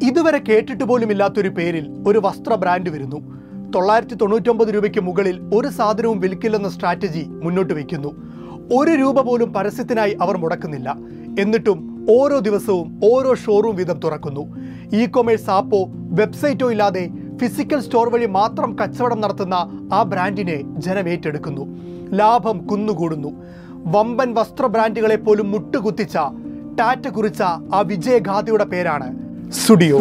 ഇതുവരെ കേട്ടിട്ട് പോലും ഇല്ലാത്തൊരു പേരിൽ ഒരു വസ്ത്ര ബ്രാൻഡ് വരുന്നു തൊള്ളായിരത്തി തൊണ്ണൂറ്റൊമ്പത് രൂപയ്ക്ക് മുകളിൽ ഒരു സാധനവും വിൽക്കില്ലെന്ന സ്ട്രാറ്റജി മുന്നോട്ട് വയ്ക്കുന്നു ഒരു രൂപ പോലും പരസ്യത്തിനായി അവർ മുടക്കുന്നില്ല എന്നിട്ടും ഓരോ ദിവസവും ഓരോ ഷോറൂം വീതം തുറക്കുന്നു ഇ കൊമേഴ്സ് ആപ്പോ വെബ്സൈറ്റോ ഇല്ലാതെ ഫിസിക്കൽ സ്റ്റോർ വഴി മാത്രം കച്ചവടം നടത്തുന്ന ആ ബ്രാൻഡിനെ ജനം ഏറ്റെടുക്കുന്നു ലാഭം കുന്നുകൂടുന്നു വമ്പൻ വസ്ത്ര ബ്രാൻഡുകളെ പോലും മുട്ടുകുത്തിച്ച ടാറ്റ കുറിച്ച ആ വിജയഗാഥയുടെ പേരാണ് സ്റ്റുഡിയോ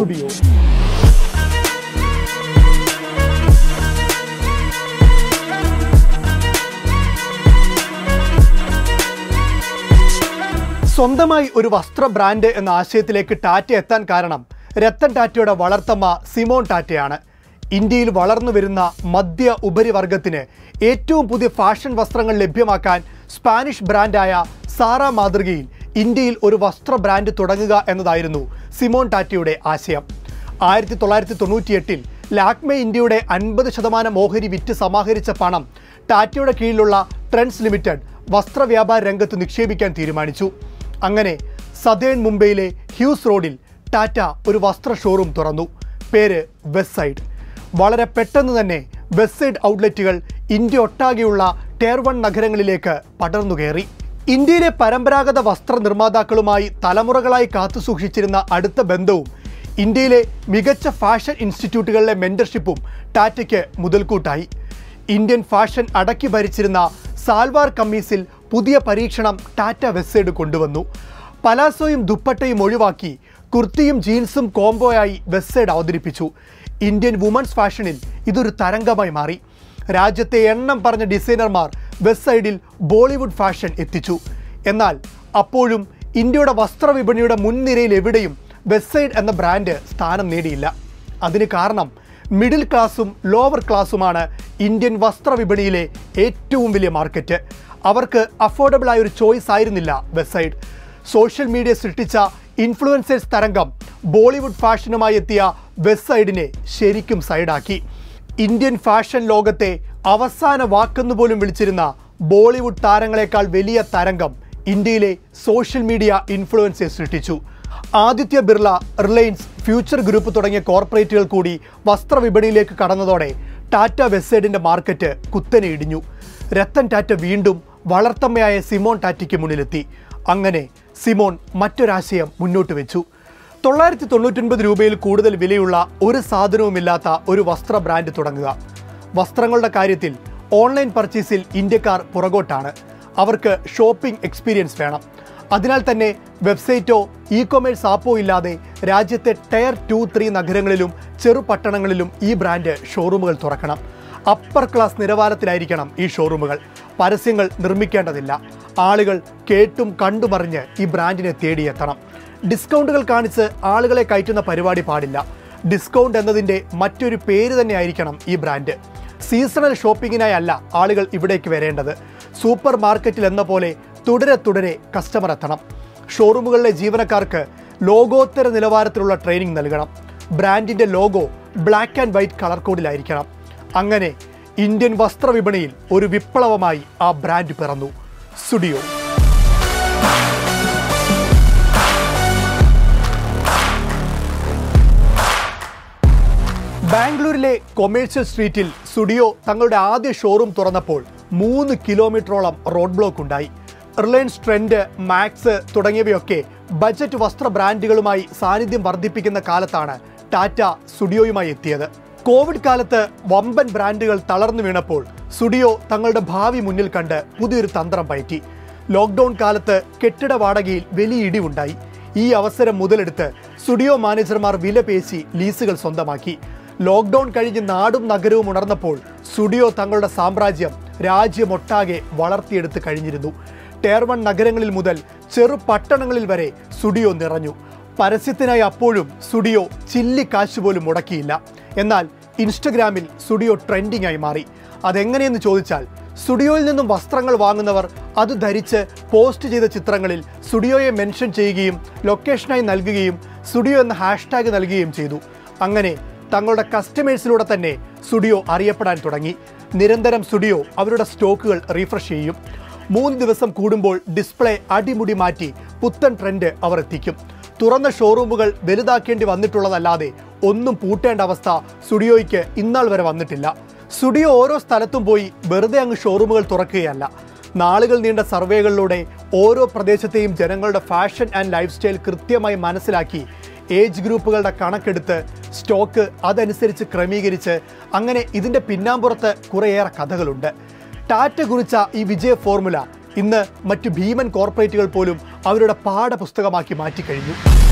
സ്വന്തമായി ഒരു വസ്ത്ര ബ്രാൻഡ് എന്ന ആശയത്തിലേക്ക് ടാറ്റ എത്താൻ കാരണം രത്തൻ ടാറ്റയുടെ വളർത്തമ്മ സിമോൺ ടാറ്റയാണ് ഇന്ത്യയിൽ വളർന്നു വരുന്ന മധ്യ ഉപരിവർഗത്തിന് ഏറ്റവും പുതിയ ഫാഷൻ വസ്ത്രങ്ങൾ ലഭ്യമാക്കാൻ സ്പാനിഷ് ബ്രാൻഡായ സാറ മാതൃകയിൽ ഇന്ത്യയിൽ ഒരു വസ്ത്ര ബ്രാൻഡ് തുടങ്ങുക എന്നതായിരുന്നു സിമോൺ ടാറ്റയുടെ ആശയം ആയിരത്തി തൊള്ളായിരത്തി തൊണ്ണൂറ്റിയെട്ടിൽ ലാക്മെ ഇന്ത്യയുടെ അൻപത് ശതമാനം ഓഹരി വിറ്റ് സമാഹരിച്ച പണം ടാറ്റയുടെ കീഴിലുള്ള ട്രെൻഡ്സ് ലിമിറ്റഡ് വസ്ത്രവ്യാപാര രംഗത്ത് നിക്ഷേപിക്കാൻ തീരുമാനിച്ചു അങ്ങനെ സദേൺ മുംബൈയിലെ ഹ്യൂസ് റോഡിൽ ടാറ്റ ഒരു വസ്ത്ര ഷോറൂം തുറന്നു പേര് വെസ്റ്റ് സൈഡ് വളരെ പെട്ടെന്ന് തന്നെ വെസ്റ്റ് സൈഡ് ഔട്ട്ലെറ്റുകൾ ഇന്ത്യ ഒട്ടാകെയുള്ള ടയർ വൺ നഗരങ്ങളിലേക്ക് പടർന്നു കയറി ഇന്ത്യയിലെ പരമ്പരാഗത വസ്ത്ര നിർമ്മാതാക്കളുമായി തലമുറകളായി കാത്തുസൂക്ഷിച്ചിരുന്ന അടുത്ത ബന്ധവും ഇന്ത്യയിലെ മികച്ച ഫാഷൻ ഇൻസ്റ്റിറ്റ്യൂട്ടുകളിലെ മെന്റർഷിപ്പും ടാറ്റയ്ക്ക് മുതൽക്കൂട്ടായി ഇന്ത്യൻ ഫാഷൻ അടക്കി ഭരിച്ചിരുന്ന സാൽവാർ കമ്മീസിൽ പുതിയ പരീക്ഷണം ടാറ്റ വെസ്സൈഡ് കൊണ്ടുവന്നു പലാസോയും ദുപ്പട്ടയും ഒഴിവാക്കി കുർത്തിയും ജീൻസും കോംബോയായി വെസ്സൈഡ് അവതരിപ്പിച്ചു ഇന്ത്യൻ വുമൺസ് ഫാഷനിൽ ഇതൊരു തരംഗമായി മാറി രാജ്യത്തെ എണ്ണം പറഞ്ഞ ഡിസൈനർമാർ വെസ്സൈഡിൽ ബോളിവുഡ് ഫാഷൻ എത്തിച്ചു എന്നാൽ അപ്പോഴും ഇന്ത്യയുടെ വസ്ത്രവിപണിയുടെ മുൻനിരയിൽ എവിടെയും വെസ്സൈഡ് എന്ന ബ്രാൻഡ് സ്ഥാനം നേടിയില്ല അതിന് കാരണം മിഡിൽ ക്ലാസ്സും ലോവർ ക്ലാസ്സുമാണ് ഇന്ത്യൻ വസ്ത്രവിപണിയിലെ ഏറ്റവും വലിയ മാർക്കറ്റ് അവർക്ക് അഫോർഡബിൾ ആയ ഒരു ചോയ്സ് ആയിരുന്നില്ല വെബ്സൈറ്റ് സോഷ്യൽ മീഡിയ സൃഷ്ടിച്ച ഇൻഫ്ലുവൻസേഴ്സ് തരംഗം ബോളിവുഡ് ഫാഷനുമായി എത്തിയ വെബ്സൈഡിനെ ശരിക്കും സൈഡാക്കി ഇന്ത്യൻ ഫാഷൻ ലോകത്തെ അവസാന വാക്കെന്ന് പോലും വിളിച്ചിരുന്ന ബോളിവുഡ് താരങ്ങളെക്കാൾ വലിയ തരംഗം ഇന്ത്യയിലെ സോഷ്യൽ മീഡിയ ഇൻഫ്ലുവൻസേഴ്സ് സൃഷ്ടിച്ചു ആദിത്യ ബിർള റിലയൻസ് ഫ്യൂച്ചർ ഗ്രൂപ്പ് തുടങ്ങിയ കോർപ്പറേറ്റുകൾ കൂടി വസ്ത്രവിപണിയിലേക്ക് കടന്നതോടെ ടാറ്റ വെസ്സൈഡിന്റെ മാർക്കറ്റ് കുത്തനെ ഇടിഞ്ഞു രത്തൻ ടാറ്റ വീണ്ടും വളർത്തമ്മയായ സിമോൺ ടാറ്റയ്ക്ക് മുന്നിലെത്തി അങ്ങനെ സിമോൺ മറ്റൊരാശയം മുന്നോട്ട് വെച്ചു തൊള്ളായിരത്തി തൊണ്ണൂറ്റൊൻപത് രൂപയിൽ കൂടുതൽ വിലയുള്ള ഒരു സാധനവുമില്ലാത്ത ഒരു വസ്ത്ര ബ്രാൻഡ് തുടങ്ങുക വസ്ത്രങ്ങളുടെ കാര്യത്തിൽ ഓൺലൈൻ പർച്ചേസിൽ ഇന്ത്യക്കാർ പുറകോട്ടാണ് അവർക്ക് ഷോപ്പിംഗ് എക്സ്പീരിയൻസ് വേണം അതിനാൽ തന്നെ വെബ്സൈറ്റോ ഇ കൊമേഴ്സ് ആപ്പോ ഇല്ലാതെ രാജ്യത്തെ ടയർ ടു ത്രീ നഗരങ്ങളിലും ചെറുപട്ടണങ്ങളിലും ഈ ബ്രാൻഡ് ഷോറൂമുകൾ തുറക്കണം അപ്പർ ക്ലാസ് നിലവാരത്തിലായിരിക്കണം ഈ ഷോറൂമുകൾ പരസ്യങ്ങൾ നിർമ്മിക്കേണ്ടതില്ല ആളുകൾ കേട്ടും കണ്ടുമറിഞ്ഞ് ഈ ബ്രാൻഡിനെ തേടിയെത്തണം ഡിസ്കൗണ്ടുകൾ കാണിച്ച് ആളുകളെ കയറ്റുന്ന പരിപാടി പാടില്ല ഡിസ്കൗണ്ട് എന്നതിൻ്റെ മറ്റൊരു പേര് തന്നെയായിരിക്കണം ഈ ബ്രാൻഡ് സീസണൽ ഷോപ്പിങ്ങിനായി അല്ല ആളുകൾ ഇവിടേക്ക് വരേണ്ടത് സൂപ്പർ മാർക്കറ്റിൽ എന്ന പോലെ തുടരെ തുടരെ കസ്റ്റമർ എത്തണം ഷോറൂമുകളിലെ ജീവനക്കാർക്ക് ലോകോത്തര നിലവാരത്തിലുള്ള ട്രെയിനിങ് നൽകണം ബ്രാൻഡിന്റെ logo black and white colour കോഡിലായിരിക്കണം അങ്ങനെ ഇന്ത്യൻ വസ്ത്രവിപണിയിൽ ഒരു വിപ്ലവമായി ആ ബ്രാൻഡ് പിറന്നു സ്റ്റുഡിയോ ബാംഗ്ലൂരിലെ കൊമേഴ്ഷ്യൽ സ്ട്രീറ്റിൽ സ്റ്റുഡിയോ തങ്ങളുടെ ആദ്യ ഷോറൂം തുറന്നപ്പോൾ മൂന്ന് കിലോമീറ്ററോളം റോഡ് ബ്ലോക്ക് ഉണ്ടായി റിലയൻസ് ട്രെൻഡ് മാക്സ് തുടങ്ങിയവയൊക്കെ ബജറ്റ് വസ്ത്ര ബ്രാൻഡുകളുമായി സാന്നിധ്യം വർദ്ധിപ്പിക്കുന്ന കാലത്താണ് ടാറ്റ സ്റ്റുഡിയോയുമായി എത്തിയത് കോവിഡ് കാലത്ത് വമ്പൻ ബ്രാൻഡുകൾ തളർന്നു വീണപ്പോൾ സ്റ്റുഡിയോ തങ്ങളുടെ ഭാവി മുന്നിൽ കണ്ട് പുതിയൊരു തന്ത്രം പയറ്റി ലോക്ക്ഡൌൺ കാലത്ത് കെട്ടിട വാടകയിൽ വലിയ ഇടിവുണ്ടായി ഈ അവസരം മുതലെടുത്ത് സ്റ്റുഡിയോ മാനേജർമാർ വില പേശി ലീസുകൾ സ്വന്തമാക്കി ലോക്ക്ഡൌൺ കഴിഞ്ഞ് നാടും നഗരവും ഉണർന്നപ്പോൾ സ്റ്റുഡിയോ തങ്ങളുടെ സാമ്രാജ്യം രാജ്യമൊട്ടാകെ വളർത്തിയെടുത്ത് കഴിഞ്ഞിരുന്നു ടയർ വൺ നഗരങ്ങളിൽ മുതൽ ചെറു പട്ടണങ്ങളിൽ വരെ സ്റ്റുഡിയോ നിറഞ്ഞു പരസ്യത്തിനായി അപ്പോഴും സ്റ്റുഡിയോ ചില്ലി കാശ് പോലും മുടക്കിയില്ല എന്നാൽ ഇൻസ്റ്റഗ്രാമിൽ സ്റ്റുഡിയോ ട്രെൻഡിംഗ് ആയി മാറി അതെങ്ങനെയെന്ന് ചോദിച്ചാൽ സ്റ്റുഡിയോയിൽ നിന്നും വസ്ത്രങ്ങൾ വാങ്ങുന്നവർ അത് ധരിച്ച് പോസ്റ്റ് ചെയ്ത ചിത്രങ്ങളിൽ സ്റ്റുഡിയോയെ മെൻഷൻ ചെയ്യുകയും ലൊക്കേഷനായി നൽകുകയും സ്റ്റുഡിയോ എന്ന ഹാഷ്ടാഗ് നൽകുകയും ചെയ്തു അങ്ങനെ തങ്ങളുടെ കസ്റ്റമേഴ്സിലൂടെ തന്നെ സ്റ്റുഡിയോ അറിയപ്പെടാൻ തുടങ്ങി നിരന്തരം സ്റ്റുഡിയോ അവരുടെ സ്റ്റോക്കുകൾ റീഫ്രഷ് ചെയ്യും മൂന്ന് ദിവസം കൂടുമ്പോൾ ഡിസ്പ്ലേ അടിമുടി മാറ്റി പുത്തൻ ട്രെൻഡ് അവർ എത്തിക്കും തുറന്ന ഷോറൂമുകൾ വലുതാക്കേണ്ടി വന്നിട്ടുള്ളതല്ലാതെ ഒന്നും പൂട്ടേണ്ട അവസ്ഥ സ്റ്റുഡിയോയ്ക്ക് ഇന്നാൾ വരെ വന്നിട്ടില്ല സ്റ്റുഡിയോ ഓരോ സ്ഥലത്തും പോയി വെറുതെ അങ്ങ് ഷോറൂമുകൾ തുറക്കുകയല്ല നാളുകൾ നീണ്ട സർവേകളിലൂടെ ഓരോ പ്രദേശത്തെയും ജനങ്ങളുടെ ഫാഷൻ ആൻഡ് ലൈഫ് സ്റ്റൈൽ കൃത്യമായി മനസ്സിലാക്കി ഏജ് ഗ്രൂപ്പുകളുടെ കണക്കെടുത്ത് സ്റ്റോക്ക് അതനുസരിച്ച് ക്രമീകരിച്ച് അങ്ങനെ ഇതിൻ്റെ പിന്നാമ്പുറത്ത് കുറേയേറെ കഥകളുണ്ട് ടാറ്റ കുറിച്ച ഈ വിജയ ഫോർമുല ഇന്ന് മറ്റു ഭീമൻ കോർപ്പറേറ്റുകൾ പോലും അവരുടെ പാഠപുസ്തകമാക്കി മാറ്റിക്കഴിഞ്ഞു